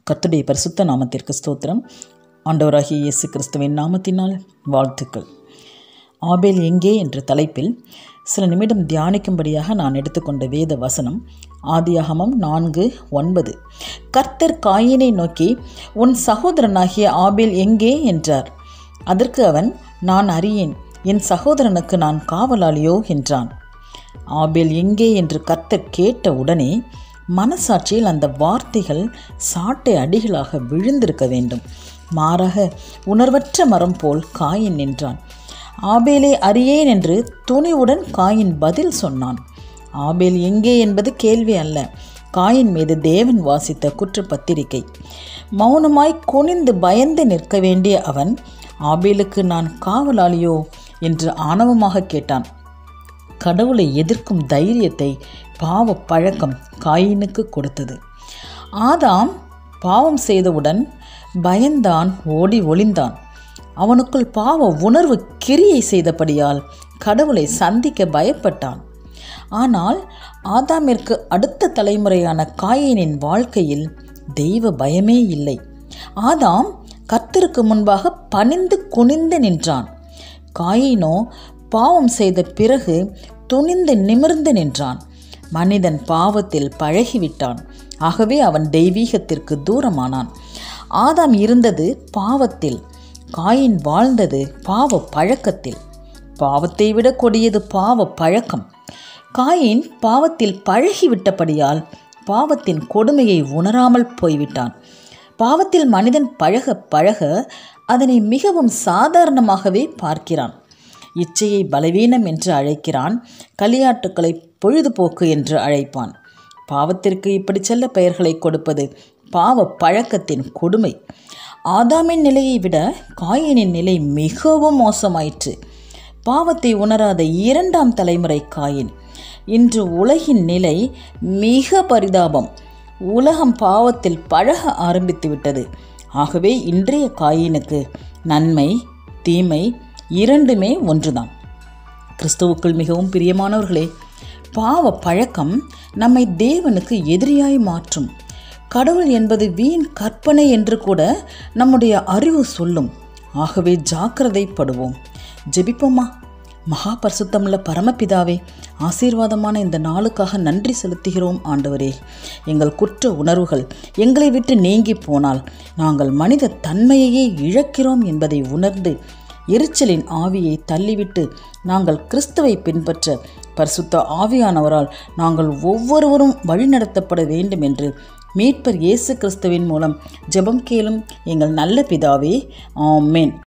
கர்த்தருடைய பரிசுத்த நாமத்திற்கு ஸ்தோத்திரம் ஆண்டவராகிய இயேசு கிறிஸ்துவின் நாமத்தினால் வாழ்த்துக்கள் ஆபேல் எங்கே என்ற தலைப்பில் சில நிமிடம் தியானிக்கும்படியாக நான் எடுத்துக்கொண்ட வேத வசனம் ஆதியாகமம் நான்கு ஒன்பது கர்த்தர் காயினை நோக்கி உன் சகோதரனாகிய ஆபேல் எங்கே என்றார் அதற்கு அவன் நான் அறியேன் என் சகோதரனுக்கு நான் காவலாளியோ என்றான் ஆபேல் எங்கே என்று கர்த்தர் கேட்ட உடனே மனசாட்சியில் அந்த வார்த்தைகள் சாட்டை அடிகளாக விழுந்திருக்க வேண்டும் மாறாக உணர்வற்ற மரம் போல் காயின் நின்றான் ஆபேலை அறியேன் என்று துணிவுடன் காயின் பதில் சொன்னான் ஆபேல் எங்கே என்பது கேள்வி அல்ல காயின் மீது தேவன் வாசித்த குற்றப்பத்திரிகை மௌனமாய் குனிந்து பயந்து நிற்க வேண்டிய அவன் ஆபேலுக்கு நான் காவலாளியோ என்று ஆணவமாக கேட்டான் கடவுளை எதிர்க்கும் தைரியத்தை பாவ பழக்கம் காயினுக்கு கொடுத்தது ஆதாம் பாவம் செய்தவுடன் பயந்தான் ஓடி ஒளிந்தான் அவனுக்குள் பாவ உணர்வு கிரியை செய்தபடியால் கடவுளை சந்திக்க பயப்பட்டான் ஆனால் ஆதாமிற்கு அடுத்த தலைமுறையான காயினின் வாழ்க்கையில் தெய்வ பயமே இல்லை ஆதாம் கர்த்தருக்கு முன்பாக பணிந்து குனிந்து நின்றான் காயினோ பாவம் செய்த பிறகு துணிந்து நிமிர்ந்து நின்றான் மனிதன் பாவத்தில் பழகிவிட்டான் ஆகவே அவன் தெய்வீகத்திற்கு தூரமானான் ஆதாம் இருந்தது பாவத்தில் காயின் வாழ்ந்தது பாவ பழக்கத்தில் பாவத்தை விட கொடியது பாவ பழக்கம் காயின் பாவத்தில் பழகிவிட்டபடியால் பாவத்தின் கொடுமையை உணராமல் போய்விட்டான் பாவத்தில் மனிதன் பழக பழக அதனை மிகவும் சாதாரணமாகவே பார்க்கிறான் இச்சையை பலவீனம் என்று அழைக்கிறான் களியாட்டுக்களை பொழுதுபோக்கு என்று அழைப்பான் பாவத்திற்கு இப்படி செல்ல பெயர்களை கொடுப்பது பாவ பழக்கத்தின் கொடுமை ஆதாமின் நிலையை விட காயினின் நிலை மிகவும் மோசமாயிற்று பாவத்தை உணராத இரண்டாம் தலைமுறை காயின் இன்று உலகின் நிலை மிக பரிதாபம் உலகம் பாவத்தில் பழக ஆரம்பித்து விட்டது ஆகவே இன்றைய காயினுக்கு நன்மை தீமை இரண்டுமே ஒன்றுதான் கிறிஸ்துவுக்குள் மிகவும் பிரியமானவர்களே பாவ பழக்கம் நம்மை தேவனுக்கு எதிரியாய் மாற்றும் கடவுள் என்பது வீண் கற்பனை என்று கூட நம்முடைய அறிவு சொல்லும் ஆகவே ஜாக்கிரதைப்படுவோம் ஜெபிப்போமா மகா பரிசுத்தமுள்ள பரமபிதாவே ஆசீர்வாதமான இந்த நாளுக்காக நன்றி செலுத்துகிறோம் ஆண்டவரே எங்கள் குற்ற உணர்வுகள் எங்களை விட்டு நீங்கி போனால் நாங்கள் மனித தன்மையையே இழக்கிறோம் என்பதை உணர்ந்து எரிச்சலின் ஆவியை தள்ளிவிட்டு நாங்கள் கிறிஸ்துவை பின்பற்ற பரிசுத்த ஆவியானவரால் நாங்கள் ஒவ்வொருவரும் வழிநடத்தப்பட வேண்டும் என்று மீட்பர் இயேசு கிறிஸ்துவின் மூலம் ஜெபம் கேளும் எங்கள் நல்ல பிதாவே ஆமேன்